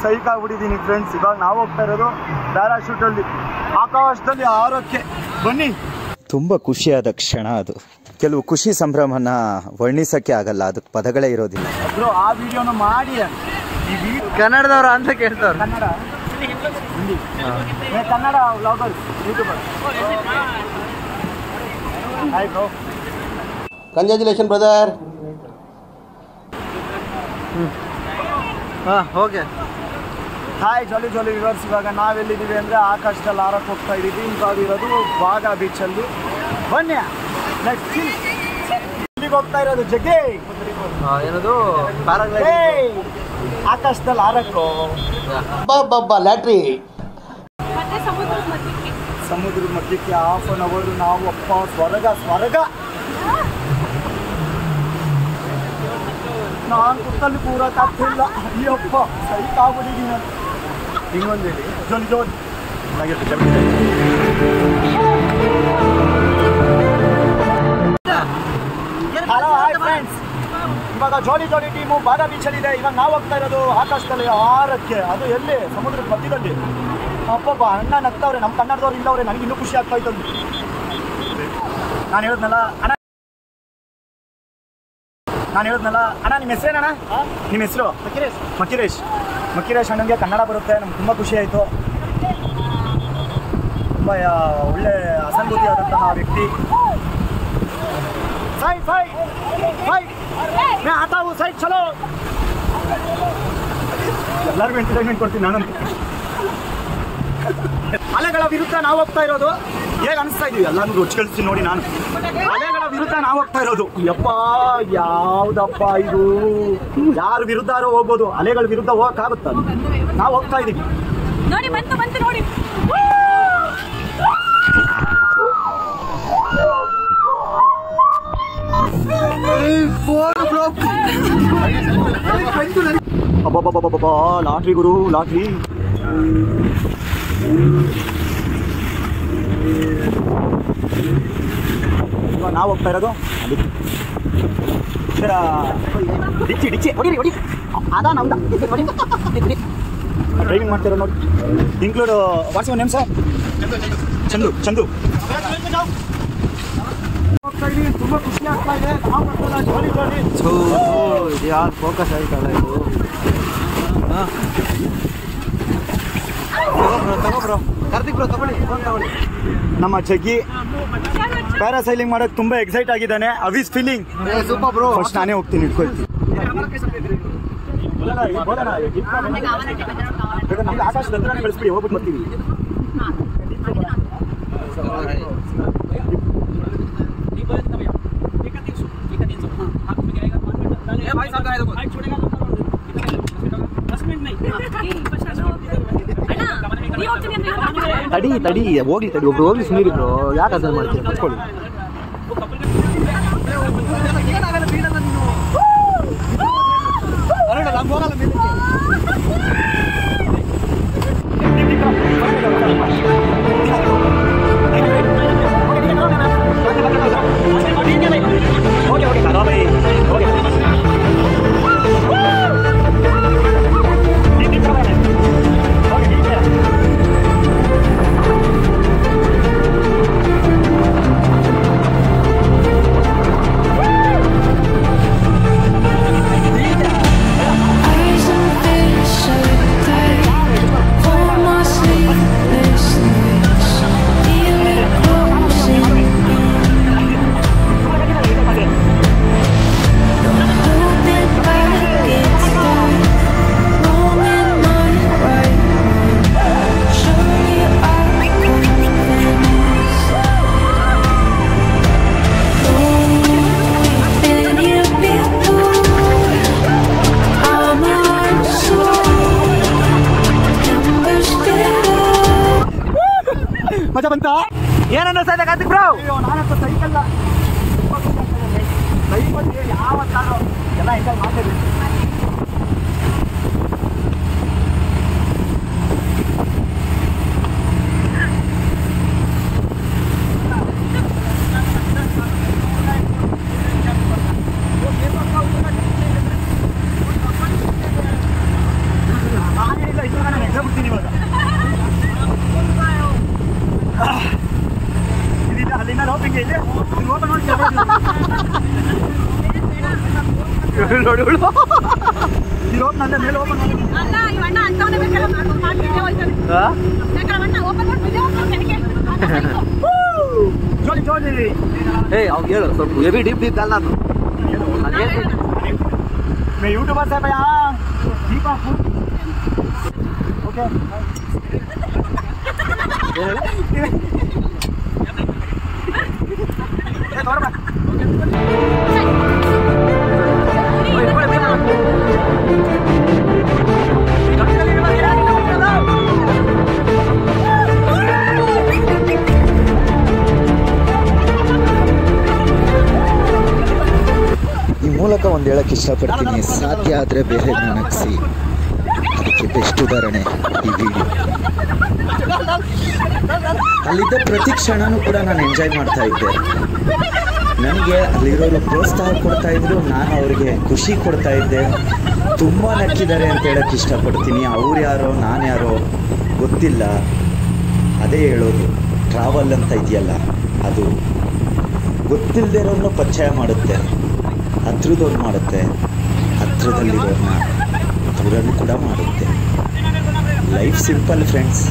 ಸೈಕ್ ಆಗ್ಬಿಟ್ಟಿದ್ದೀನಿ friends ಇವಾಗ ನಾವು ಹೋಗ್ತಾ ಇರೋದು ಪ್ಯಾರಾಶೂಟಲ್ಲಿ ಆಕಾಶದಲ್ಲಿ ಆರೋಕ್ಕೆ ಬನ್ನಿ ತುಂಬ ಖುಷಿಯಾದ ಕ್ಷಣ ಅದು ಕೆಲವು ಖುಷಿ ಸಂಭ್ರಮನ ವರ್ಣಿಸಕ್ಕೆ ಆಗಲ್ಲ ಅದಕ್ಕೆ ಪದಗಳೇ ಇರೋದಿಲ್ಲ ಬ್ರೋ ಆ ವಿಡಿಯೋನ ಮಾಡಿ ಈ ವಿಡಿಯೋ ಕನ್ನಡದವ್ರ ಅಂತ ಕೇಳ್ತಾವ್ರ ಕನ್ನಡ ಹಿಂದಿ ಏ, Kannada vlogger YouTuber hi bro congratulation brother ಹಾ okay hi jolly jolly viewers ಇವಾಗ ನಾವೆಲ್ಲಿದ್ದೀವಿ ಅಂದರೆ ಆಕಾಶದಲ್ಲಿ ಹಾರಕ್ಕೆ ಹೋಗ್ತಾ ಇದ್ದೀವಿ ಇವಾಗ ಇರೋದು ಬಾಗ ಬೀಚಲ್ಲಿ ಬನ್ನಿ ನೆಕ್ಸ್ಟ್ ಇಲ್ಲಿಗೆ ಹೋಗ್ತಾ ಇರೋದು ಜಗ್ಗೆ ಏನದು ಏಯ್! ಪ್ಯಾರಾಗ್ಲೈಡಿಂಗ್ ಆಕಾಶದಲ್ಲಿ ಹಾರಕ್ಕೋ ಬಾಬಾ ಲ್ಯಾಟ್ರಿ ಮತ್ತೆ ಸಮುದ್ರದ ಮಧ್ಯಕ್ಕೆ ಸಮುದ್ರದ ಮಧ್ಯಕ್ಕೆ ಹಾಫ್ ಅನ್ ಅವರ್ ನಾವು ಅಪ್ಪ ಸ್ವರ್ಗ ಸ್ವರ್ಗ ನಾನು ಕುತ್ತಲ್ಲಿ ಪೂರ ತಪ್ಪಿಲ್ಲ ಅಯ್ಯಪ್ಪ ಸೈಕ್ ಆಗ್ಬಿಟ್ಟಿದ್ದೀನಿ ನಾನು ಹಿಂಗೊಂದು ಹೇಳಿ jolly jolly hello hi friends ಇವಾಗ ಜೋಲಿ ಜೋಲಿ ಟೀಮು ಬಾಗ ಬೀಚಲ್ಲಿದೆ ಇವಾಗ ನಾವು ಹೋಗ್ತಾ ಇರೋದು ಆಕಾಶದಲ್ಲಿ ಆರಕ್ಕೆ ಅದು ಎಲ್ಲಿ ಸಮುದ್ರದ ಮಧ್ಯದಲ್ಲಿ ಅಪ್ಪಪ್ಪ ಅಣ್ಣ ನಗ್ತಾವ್ರೆ ನಮ್ಮ ಕನ್ನಡದವ್ರು ಇಲ್ಲವ್ರೆ ನನಗೆ ಇನ್ನೂ ಖುಷಿ ಆಗ್ತಾ ಇತ್ತು ನಾನು ಹೇಳಿದ್ನಲ್ಲ ಅಣ್ಣ ನಾನು ಹೇಳಿದ್ನಲ್ಲ ಅಣ್ಣ ನಿಮ್ಮ ಹೆಸರೇನಣ್ಣ ನಿಮ್ಮ ಹೆಸರು ಮಕಿರೇಶ್ ಮಕಿರೇಶ್ ಮಕಿರೇಶ್ ಅಣ್ಣನಿಗೆ ಕನ್ನಡ ಬರುತ್ತೆ ನಮ್ಗೆ ತುಂಬ ಖುಷಿ ಆಯಿತು ತುಂಬ ಒಳ್ಳೆ ಅಸಂಗತಿಯಾದಂತಹ ವ್ಯಕ್ತಿ ಸೈಡ್ ಸೈಡ್ ಸೈಡ್ मैं आता हूँ ಸೈಡ್ ಚಲೋ ಎಲ್ಲರಿಗೂ ಎಂಟರ್ಟೈನ್ಮೆಂಟ್ ಕೊಡ್ತೀನಿ ನಾನಂತೂ ಅಲೆಗಳ ವಿರುದ್ಧ ನಾವು ಹೋಗ್ತಾ ಇರೋದು ಹೇಗೆ ಅನಿಸ್ತಾ ಇದೀವಿ ಎಲ್ಲಾನು ರುಚಿ ಕಳಿಸ್ತೀನಿ ನೋಡಿ ನಾನು ಅಲೆಗಳ ವಿರುದ್ಧ ನಾವು ಹೋಗ್ತಾ ಇರೋದು ಯಪ್ಪ ಯಾವ್ದಪ್ಪ ಇದು ಯಾರ ವಿರುದ್ಧ ಹೋಗ್ಬೋದು ಅಲೆಗಳ ವಿರುದ್ಧ ಹೋಗಕ್ಕಾಗುತ್ತ ನಾವು ಹೋಗ್ತಾ ಇದೀವಿ ನೋಡಿ ಬಂತು ಬಂತು ನೋಡಿ ಅಬ್ಬಬ್ಬಬ್ಬಬ್ಬ ಲಾಟ್ರಿ ಗುರು ಲಾಟ್ರಿ ಇವಾಗ ನಾವು ಹೋಗ್ತಾ ಇರೋದು ಅಲ್ಲಿ ಇದರ ಡಿಚ್ಚಿ ಡಿಚ್ಚಿ ಹೊಡಿರಿ ಹೊಡಿ ಅದ ನಮ್ದ ಡ್ರೈವಿಂಗ್ ಮಾಡ್ತಿರೋ ನೋಡಿ include what's your name sir Chandu Chandu ಹೋಗ್ತಾ ಇದೀವಿ ತುಂಬ ಖುಷಿ ಆಗ್ತಾ ಇದೆ ನಾವು ಬರ್ತಾಯಿಲ್ಲ, ಜೋಲಿ ಜೋಲಿ ಇದು ಯಾರು ಫೋಕಸ್ ಆಯ್ತಲ್ಲ ಇದು ಹಾ ತಗೋ ಬ್ರೋ ತಗೋ ಬ್ರೋ ಕಾರ್ತಿಕ್ ಬ್ರೋ ತಗೊಳ್ಳಿ ಫೋನ್ ತಗೊಳ್ಳಿ ನಮ್ಮ ಜಗ್ಗಿ ಪ್ಯಾರಾಸೈಲಿಂಗ್ ಮಾಡೋಕೆ ತುಂಬಾ ಎಕ್ಸೈಟ್ ಆಗಿದ್ದಾನೆ ಅವಿಸ್ ಫೀಲಿಂಗ್ ಸೂಪರ್ ಬ್ರೋ ಫಸ್ಟ್ ನಾನೇ ಹೋಗ್ತೀನಿ ಇಟ್ಕೊಳ್ತೀನಿ ನಮ್ಗೆ ಆಕಾಶದ ಹತ್ರನೇ ಬೆಳೆಸ್ಬಿಡಿ ಹೋಗ್ಬಿಟ್ಟು ಬರ್ತೀವಿ ಅಣ್ಣ ನೀವ್ ಹೋಗ್ತೀನಿ ಅಂದ್ರೆ ಇವ್ರು ಹೋಗ್ತಾರೆ. ತಡಿ ತಡಿ ಹೋಗ್ಲಿ ತಡಿ ಒಬ್ರು ಹೋಗ್ಲಿ ಸುಮ್ಮನೆ ಬ್ರೋ ಯಾಕೆ ಅದನ್ನ ಮಾಡ್ತೀರಿ ಕುತ್ಕೊಳ್ಳಿ Eyes on fish so tight, for my sleepless nights. Feel it closing in. Holding back, it's done. Wrong in my right mind. Surely I convinced. Oh, been here before. I'm on soul. Numbers get up. ಮಜಾ ಬಂತ ಏನನ್ನ ಸೈದ Karthik bro ಅಯ್ಯೋ ನಾನಂತ ಸೈಕಲ್ಲ cycle ಯಾವತ್ತಾದ್ರೂ ಎಲ್ಲ enjoy ಮಾಡ್ತಿದ್ವಿ ನಾನು ಹೇಳಿಲ್ಲ ನೋಡಿ ಇವಳು ಇದು ಓಪನ್ ಅಂದ್ರೆ ಮೇಲೆ ಓಪನ್ ಮಾಡಿ ಅಲ್ಲ ಇವ್ ಅಣ್ಣ ಅಂತವನೇ ಬೇಕಲ್ಲ ಮಾಡ್ಕೊಂಡು ಮಾಡಿ ವಿಡಿಯೋ ಹೋಯ್ತಾನೆ ಯಾಕಂದ್ರೆ ಅಣ್ಣ ಓಪನ್ ಮಾಡಿ ವಿಡಿಯೋ ನನಗೆ ಜೋಡಿ ಜೋಡಿ ಏ ಅವ್ನು ಹೇಳು ಸ್ವಲ್ಪ ಹೆವಿ ಡೀಪ್ ಡೀಪ್ ಅಲ್ಲ ನಾನು ನಾನು ಹೇಳ್ತೀನಿ मैं यूट्यूबर से भैया दीपा फूड ओके ಈ ಮೂಲಕ ಒಂದು ಹೇಳಕ್ಕೆ ಇಷ್ಟಪಡ್ತೀನಿ ಸಾಧ್ಯ ಆದರೆ ಬೇರೆ ನನಗಿಸಿ ಅದಕ್ಕೆ ಬೆಸ್ಟ್ ಉದಾಹರಣೆ ಈ ವಿಡಿಯೋ ಅಲ್ಲಿದ್ದ ಪ್ರತಿ ಕ್ಷಣನೂ ಕೂಡ ನಾನು ಎಂಜಾಯ್ ಮಾಡ್ತಾ ಇದ್ದೆ ನನಗೆ ಅಲ್ಲಿರೋರು ಪ್ರೋತ್ಸಾಹ ಕೊಡ್ತಾ ಇದ್ರು ನಾನು ಅವ್ರಿಗೆ ಖುಷಿ ಕೊಡ್ತಾ ಇದ್ದೆ ತುಂಬ ನಕ್ಕಿದ್ದಾರೆ ಅಂತ ಹೇಳಕ್ಕೆ ಇಷ್ಟಪಡ್ತೀನಿ ಅವ್ರು ಯಾರೋ ನಾನು ಯಾರೋ ಗೊತ್ತಿಲ್ಲ ಅದೇ ಹೇಳೋದು ಟ್ರಾವೆಲ್ ಅಂತ ಇದೆಯಲ್ಲ ಅದು ಗೊತ್ತಿಲ್ಲದೆ ಇರೋರನ್ನ ಪರಿಚಯ ಮಾಡುತ್ತೆ ಹತ್ರದವ್ರು ಮಾಡುತ್ತೆ ಹತ್ರದಲ್ಲಿರೋರನ್ನ ದೂರನ್ನು ಕೂಡ ಮಾಡುತ್ತೆ ಲೈಫ್ ಸಿಂಪಲ್ ಫ್ರೆಂಡ್ಸ್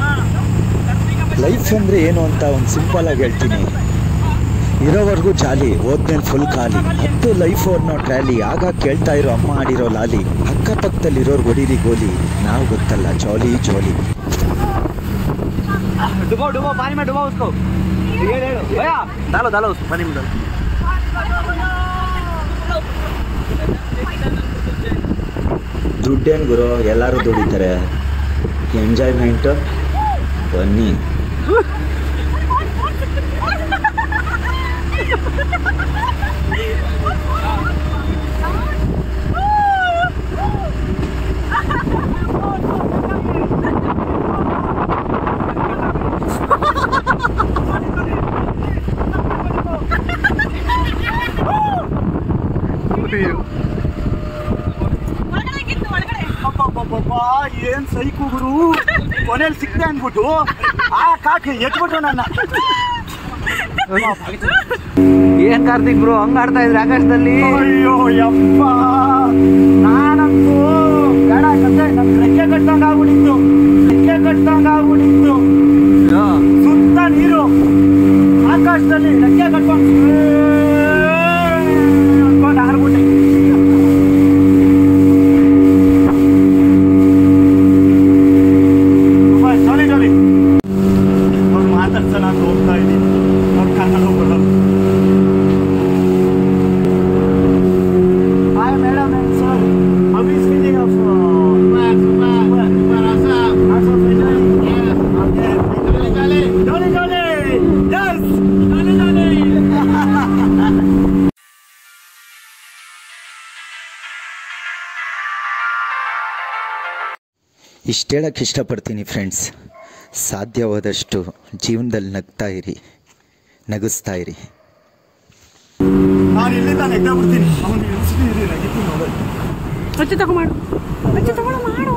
ಲೈಫ್ ಅಂದರೆ ಏನು ಅಂತ ಒಂದು ಸಿಂಪಲ್ ಆಗಿ ಹೇಳ್ತೀನಿ ಇರೋವರೆಗೂ ಜಾಲಿ ಹೋದ್ಮೇಲೆ ಫುಲ್ ಖಾಲಿ ಹತ್ತು ಲೈಫ್ ಅನ್ನೋ ಟ್ರ್ಯಾಲಿ ಆಗ ಕೇಳ್ತಾ ಇರೋ ಅಮ್ಮ ಆಡಿರೋ ಲಾಲಿ ಅಕ್ಕಪಕ್ಕದಲ್ಲಿರೋರು ಹೊಡೀರಿ ಗೋಲಿ ನಾವು ಗೊತ್ತಲ್ಲ ಜಾಲಿ ಜಾಲಿ डुबो डुबो पानी में डुबो उसको ये ले लो भैया डालो डालो उसको पानी में डालो ದುಡ್ಡೇನು ಗುರು ಎಲ್ಲರೂ ದುಡಿತಾರೆ ಎಂಜಾಯ್ಮೆಂಟು ಬನ್ನಿ ಒಳಗಡೆ ಗಿತ್ತು ಒಳಗಡೆ ಅಬ್ಬಬ್ಬಬ್ಬಬ್ಬ, ಏನ್ ಸೈಕು ಗುರು ಕೊನೆಯಲ್ಲಿ ಸಿಕ್ತೆ ಅಂದ್ಬಿಟ್ಟು ಆ ಕಾಕಿ ಎತ್ಬಿಟ್ರು ನನ್ನ ಏನ್ ಕಾರ್ತಿಕ್ ಬ್ರೋ ಹಂಗ ಆಡ್ತಾ ಇದ್ರಿ ಆಕಾಶದಲ್ಲಿ ಅಯ್ಯೋ ಯಪ್ಪ ನಾನಂತೂ ಬೇಡ ಕತೆ ನನ್ ರೆಕ್ಕೆ ಕಟ್ಟಂಗ ಆಗ್ಬಿಟ್ಟಿತ್ತು ರೆಕ್ಕೆ ಕಟ್ಟಂಗ ಆಗ್ಬಿಟ್ಟಿತ್ತು ಸುತ್ತ ನೀರು ಆಕಾಶದಲ್ಲಿ ರೆಕ್ಕೆ ಕಟ್ಕೊಂಡು ಅನ್ಕೊಂಡು ಹಾರ್ಬಿಟ್ಟೆ ತುಂಬಾ ಜಾಲಿ ಜಾಲಿ ಅವ್ರು ಮಾತಾಡ್ಸೋಣ ಅಂತ ಹೋಗ್ತಾ ಇದ್ದೀನಿ ಅವ್ರು ಕನ್ನಡ ಬರಲ್ಲ Hi, madam and sir. How is feeling of uh, super, super, super awesome. Awesome feeling? Yes. Okay. Jolly, jolly. Jolly, jolly. Yes. Jolly, jolly. ಇಷ್ಟು ಹೇಳಕ್ಕೆ ಇಷ್ಟಪಡ್ತೀನಿ ಫ್ರೆಂಡ್ಸ್ ಸಾಧ್ಯವಾದಷ್ಟು ಜೀವನದಲ್ಲಿ ನಗ್ತಾ ಇರಿ ನಗಿಸ್ತಾ ಇರಿ ನಾನು ಇಲ್ಲಿಂದ ನೆಗ್ದ ಬಿಡ್ತೀನಿ ಅವನು ಇಳಿಸ್ತೀನಿ ಇರಿ ನಗಿತೀನಿ ನೋಡೋದು ಅಚ್ಚು ತಗೋ ಮಾಡು ಅಚ್ಚು ತಗೊಳ್ಳೋ ಮಾಡು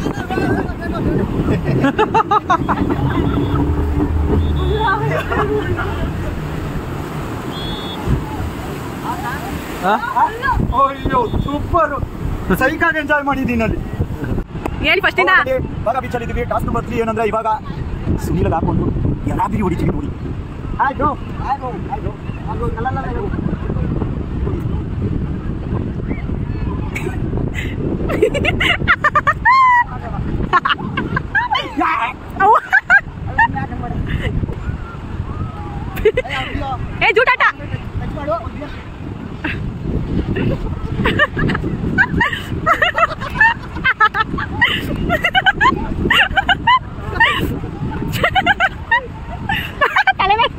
ಅಯ್ಯೋ ಸೂಪರ್ ಸೈಕಾಗಿ ಎಂಜಾಯ್ ಮಾಡಿದ್ದೀನಿ ಅಲ್ಲಿ ಹೇಳಿ ಫಸ್ಟಿಂದ ಇವಾಗ ಬೀಚಲ್ಲಿ ಇದೀವಿ ಟಾಸ್ಕ್ ನಂಬರ್ ತ್ರೀ ಏನಂದ್ರೆ ಇವಾಗ ಸುನೀಲ್ ಹಾಕೊಂಡು ಯಾರಾದ್ರೂ ಹೊಡಿತೀವಿ ನೋಡಿ ಆಯ್ತು ಆಯ್ತು ಆಯ್ತು ಅದು ಅಲ್ಲಲ್ಲ ಇದು. ಏ ಜೂಟಾಟ ತಲೆ ಮೇಲೆ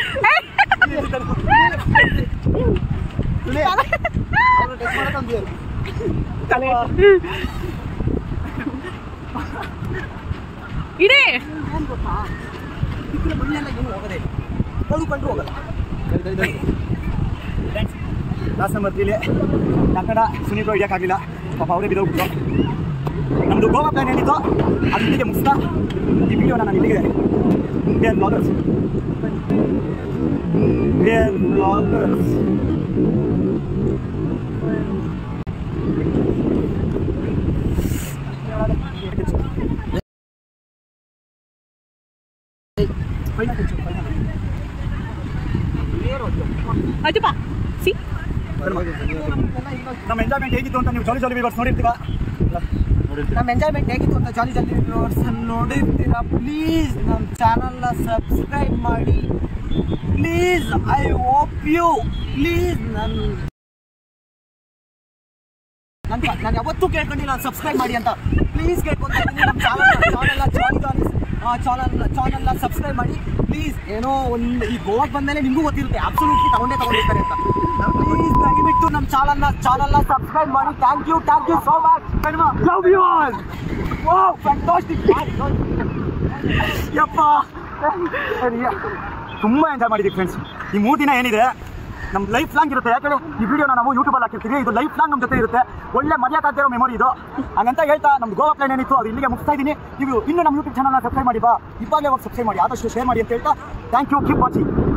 ಇಡೀ ಲಾಸ್ಟ್ ನಂಬರ್ ತ್ರೀಲಿ ಕನ್ನಡ ಸುನೀಲ್ ಹಿಡಿಯೋಕ್ಕಾಗಲಿಲ್ಲ ಪಾಪ ಅವರೇ ಬಿದ್ದೋಗ್ಬಿಟ್ಟು ನಮ್ಮದು ಗೋವಾ ಪ್ಲಾನ್ ಏನಿತ್ತು ಅದು ಇಲ್ಲಿಗೆ ಮುಗಿಸ್ತಾ ಈ ವಿಡಿಯೋನ ನಾನು ಇಲ್ಲಿಗೆ ಬೇರ್ ಬ್ಲಾಗರ್ಸ್ ಬೇರ್ ಬ್ಲಾಗರ್ಸ್ ಆಯ್ತಪ್ಪ ಸಿ ನಮ್ಮ ಎಂಜಾಯ್ಮೆಂಟ್ ಹೇಗಿತ್ತು ಅಂತ ನೀವು ಜಾಲಿ ಜಾಲಿ ವಿವರ್ಸ್ ನೋಡಿರ್ತೀವ ನಮ್ಮ ಎಂಜಾಯ್ಮೆಂಟ್ ಹೇಗಿತ್ತು ಅಂತ ಜಾಲಿ ಜಾಲಿ ವ್ಯೂವರ್ಸ್ ನೋಡಿರ್ತೀರಾ ಪ್ಲೀಸ್ ನಮ್ಮ ಚಾನಲ್ನ ಸಬ್ಸ್ಕ್ರೈಬ್ ಮಾಡಿ please I hope you please ನನ್ನ ನನ್ನ ನಾನು ಯಾವತ್ತೂ ಕೇಳ್ಕೊಂಡಿಲ್ಲ ಸಬ್ಸ್ಕ್ರೈಬ್ ಮಾಡಿ ಅಂತ ಪ್ಲೀಸ್ ಕೇಳ್ಕೊಂತೀನಿ ನಮ್ಮ ಚಾನಲ್ ಚಾನಲ್ನ ಜಾಲಿ ಜಾಲಿ ಚಾನಲ್ ಚಾನಲ್ನ ಸಬ್ಸ್ಕ್ರೈಬ್ ಮಾಡಿ ಪ್ಲೀಸ್ ಏನೋ ಒಂದು ಈ ಗೋವಾಗೆ ಬಂದಮೇಲೆ ನಿಮಗೂ ಗೊತ್ತಿರುತ್ತೆ ಅಬ್ಸಲ್ಯೂಟ್ಲಿ ತಗೊಂಡೇ ತಗೊಂಡಿರ್ತಾರೆ ಅಂತ ಪ್ಲೀಸ್ ದಯವಿಟ್ಟು ನಮ್ಮ ಚಾನಲ್ನ ಚಾನಲ್ನ ಸಬ್ಸ್ಕ್ರೈಬ್ ಮಾಡಿ thank you thank you so much love you all ಓ ಫ್ಯಾಂಟಾಸ್ಟಿಕ್ ಯಪ್ಪ ತುಂಬ ಎಂಜಾಯ್ ಮಾಡಿದ್ದೀವಿ ಫ್ರೆಂಡ್ಸ್ ಈ ಮೂರು ದಿನ ಏನಿದೆ ನಮ್ಮ ಲೈಫ್ ಲಾಂಗ್ ಇರುತ್ತೆ ಯಾಕಂದ್ರೆ ಈ ವಿಡಿಯೋನ ನಾವು ಯೂಟ್ಯೂಬಲ್ಲಿ ಹಾಕಿರ್ತೀವಿ ಇದು ಲೈಫ್ ಲಾಂಗ್ ನಮ್ಮ ಜೊತೆ ಇರುತ್ತೆ ಒಳ್ಳೆ ಮರೆಯೋಕ್ಕಾಗದಿರೋ ಮೆಮೊರಿ ಇದು ಹಂಗಂತ ಹೇಳ್ತಾ ನಮ್ಮ ಗೋವಾ ಪ್ಲಾನ್ ಏನಿತ್ತು ಅದು ಇಲ್ಲಿಗೆ ಮುಗಿಸ್ತಾ ಇದ್ದೀನಿ ನೀವು ಇನ್ನು ನಮ್ಮ ಯೂಟ್ಯೂಬ್ ಚಾನಲ್ನ ಸಬ್ಸ್ಕ್ರೈಬ್ ಮಾಡಿ ಬಾ ಇವಾಗಲೇ ಹೋಗಿ ಸಬ್ಸ್ಕ್ರೈಬ್ ಮಾಡಿ ಆದಷ್ಟು ಶೇರ್ ಮಾಡಿ ಅಂತ ಹೇಳ್ತಾ ಥ್ಯಾಂಕ್ ಯು ಕೀಪ್ ವಾಚಿಂಗ್